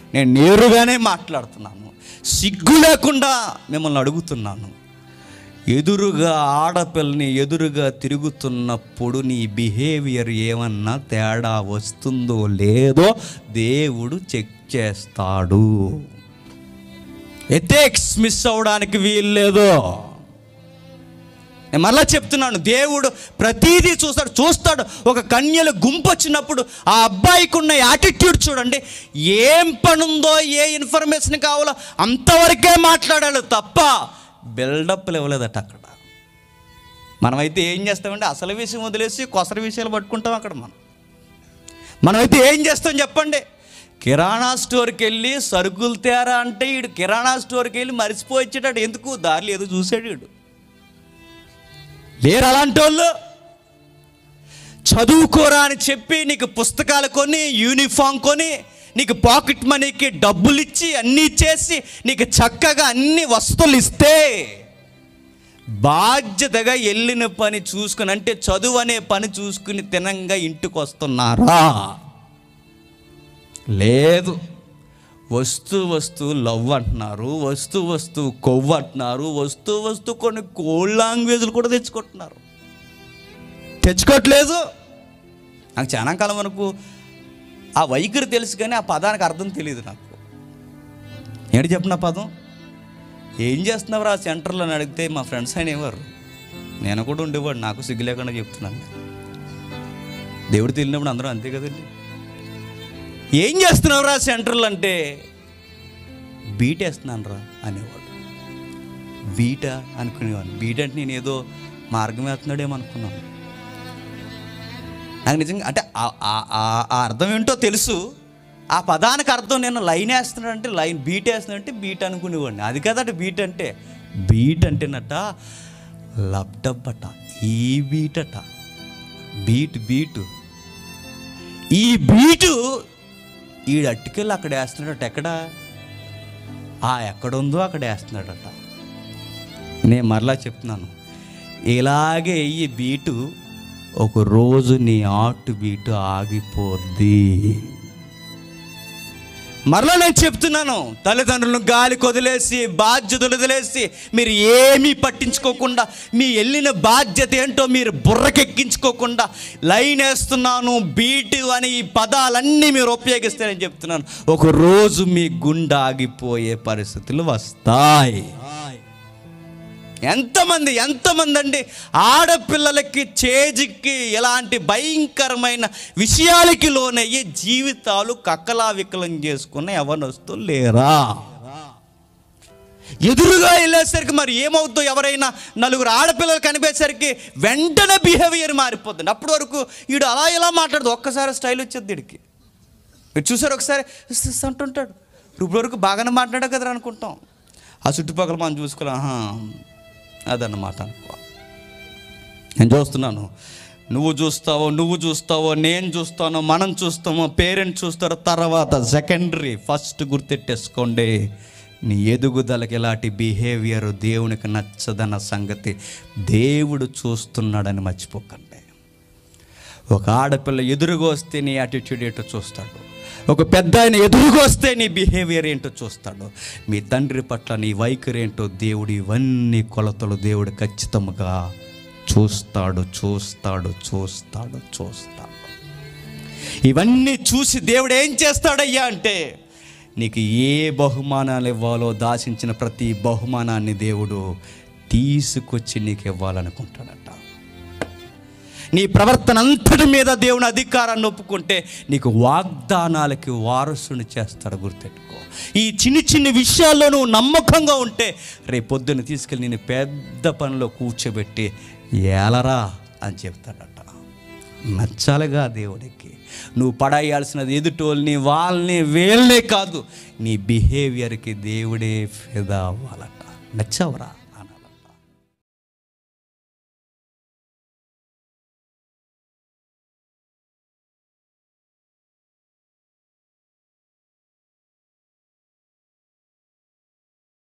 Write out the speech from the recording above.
నేను నేరుగానే మాట్లాడుతున్నాను సిగ్గు లేకుండా మిమ్మల్ని అడుగుతున్నాను ఎదురుగా ఆడపిల్లని ఎదురుగా తిరుగుతున్నప్పుడు నీ బిహేవియర్ ఏమన్నా తేడా వస్తుందో లేదో దేవుడు చెక్ చేస్తాడు ఎథిక్స్ మిస్ అవ్వడానికి వీల్లేదు నేను మళ్ళా చెప్తున్నాను దేవుడు ప్రతీదీ చూస్తాడు చూస్తాడు ఒక కన్యలు గుంపు వచ్చినప్పుడు ఆ అబ్బాయికి ఉన్న యాటిట్యూడ్ చూడండి ఏం పనుందో ఏ ఇన్ఫర్మేషన్ కావాలో అంతవరకే మాట్లాడాడు తప్ప బిల్డప్ ఇవ్వలేదట అక్కడ మనమైతే ఏం చేస్తామంటే అసలు విషయం వదిలేసి కొసర విషయాలు పట్టుకుంటాం అక్కడ మనం మనమైతే ఏం చేస్తాం చెప్పండి కిరాణా స్టోర్కి వెళ్ళి సరుకులు తేరా అంటే ఈడు కిరాణా స్టోర్కి వెళ్ళి మరిచిపోయి వచ్చేటాడు ఎందుకు దారిలో ఏదో చూసాడు వీడు లేరు అలాంటి వాళ్ళు చదువుకోరా అని చెప్పి నీకు పుస్తకాలు కొని యూనిఫామ్ కొని నీకు పాకెట్ మనీకి డబ్బులు ఇచ్చి అన్నీ చేసి నీకు చక్కగా అన్ని వస్తువులు ఇస్తే బాధ్యతగా వెళ్ళిన పని చూసుకుని అంటే చదువు అనే పని చూసుకుని తినంగా ఇంటికి వస్తున్నారా లేదు వస్తు వస్తు లవ్ అంటున్నారు వస్తు వస్తు కొవ్వు అంటున్నారు వస్తు వస్తు కొన్ని కోల్డ్ లాంగ్వేజ్లు కూడా తెచ్చుకుంటున్నారు తెచ్చుకోవట్లేదు నాకు చాలా కాలం వరకు ఆ వైఖరి తెలుసు కానీ ఆ పదానికి అర్థం తెలియదు నాకు ఏంటి చెప్పిన పదం ఏం చేస్తున్నావు ఆ సెంటర్లో అని అడిగితే మా ఫ్రెండ్స్ అనేవారు నేను కూడా ఉండేవాడు నాకు సిగ్గు లేకుండా చెప్తున్నాను దేవుడు తెలియనప్పుడు అందరూ అంతే కదండి ఏం చేస్తున్నావురా సెంటర్లు అంటే బీట్ వేస్తున్నాను రా అనేవాడు బీట అనుకునేవాడు బీట్ అంటే నేను ఏదో మార్గం వేస్తున్నాడేమో అనుకున్నాను నాకు నిజంగా అంటే ఆ- ఆ- ఆ- ఆ అర్థం ఏంటో తెలుసు ఆ పదానికి అర్థం నేను లైన్ వేస్తున్నాడు అంటే లైన్ బీట్ వేస్తున్నాడంటే బీట్ అనుకునేవాడిని అది కదట బీట్ అంటే బీట్ అంటేనట లబ్డబ్ అట ఈ బీట్ అట బీట్ బీటు ఈ బీటు ఈడు అట్టుకెళ్ళి అక్కడ వేస్తున్నాడట ఎక్కడ ఆ ఎక్కడుందో అక్కడ వేస్తున్నాడట నేను మరలా చెప్తున్నాను ఇలాగే ఈ బీటు ఒక రోజు నీ ఆటు బీటు ఆగిపోద్ది మరలా నేను చెప్తున్నాను తల్లిదండ్రులను గాలి కొదిలేసి బాధ్యతలు వదిలేసి మీరు ఏమీ పట్టించుకోకుండా మీ వెళ్ళిన బాధ్యత ఏంటో మీరు బుర్రకెక్కించుకోకుండా లైన్ వేస్తున్నాను బీటు అని ఈ పదాలన్నీ మీరు ఉపయోగిస్తే నేను చెప్తున్నాను ఒక రోజు మీ గుండె ఆగిపోయే పరిస్థితులు వస్తాయి ఎంతమంది ఎంతమంది అండి ఆడపిల్లలకి చేజికి ఇలాంటి భయంకరమైన విషయాలకి లోనయ్యి జీవితాలు కక్కలా వికలం చేసుకున్న ఎవరొస్తూ లేరా ఎదురుగా వెళ్ళేసరికి మరి ఏమవుతుందో ఎవరైనా నలుగురు ఆడపిల్లలు కనిపించేసరికి వెంటనే బిహేవియర్ మారిపోతుంది అప్పటి వరకు వీడు అలా ఇలా మాట్లాడదు ఒక్కసారి స్టైల్ వచ్చేది వీడికి మీరు చూసారు ఒకసారి "ఇస్ ఇస్" అంటుంటాడు ఇప్పుడు వరకు బాగానే మాట్లాడా కదా అనుకుంటాం ఆ చుట్టుపక్కల మనం చూసుకోలే ఆహా అదన్నమాట అనుకో నేను చూస్తున్నాను నువ్వు చూస్తావో నువ్వు చూస్తావో నేను చూస్తానో మనం చూస్తామో పేరెంట్స్ చూస్తారో తర్వాత సెకండరీ ఫస్ట్ గుర్తెట్టేసుకోండి నీ ఎదుగుదలకి ఎలాంటి బిహేవియర్ దేవునికి నచ్చదన్న సంగతి దేవుడు చూస్తున్నాడని మర్చిపోకండి ఒక ఆడపిల్ల ఎదురుగా వస్తే నీ యాటిట్యూడ్ ఏంటో చూస్తాడు ఒక పెద్ద ఆయన ఎదురుగా వస్తే నీ బిహేవియర్ ఏంటో చూస్తాడు మీ తండ్రి పట్ల నీ వైఖరి ఏంటో దేవుడు ఇవన్నీ కొలతలు దేవుడు ఖచ్చితంగా చూస్తాడు చూస్తాడు చూస్తాడు చూస్తాడు ఇవన్నీ చూసి దేవుడు ఏం చేస్తాడయ్యా అంటే నీకు ఏ బహుమానాలు ఇవ్వాలో దాచించిన ప్రతి బహుమానాన్ని దేవుడు తీసుకొచ్చి నీకు ఇవ్వాలనుకుంటాడట నీ ప్రవర్తన అంతటి మీద దేవుని అధికారాన్ని ఒప్పుకుంటే నీకు వాగ్దానాలకి వారసుని చేస్తాడు గుర్తెట్టుకో ఈ చిన్ని చిన్ని విషయాల్లో నువ్వు నమ్మకంగా ఉంటే రేపు పొద్దున్న తీసుకెళ్ళి నేను పెద్ద పనిలో కూర్చోబెట్టి ఏలరా అని చెప్తాడట నచ్చాలిగా దేవుడికి నువ్వు పడేయాల్సినది ఎదుటోళ్ళని వాళ్ళని వీళ్ళనే కాదు నీ బిహేవియర్కి దేవుడే ఫిదా అవ్వాలట నచ్చావురా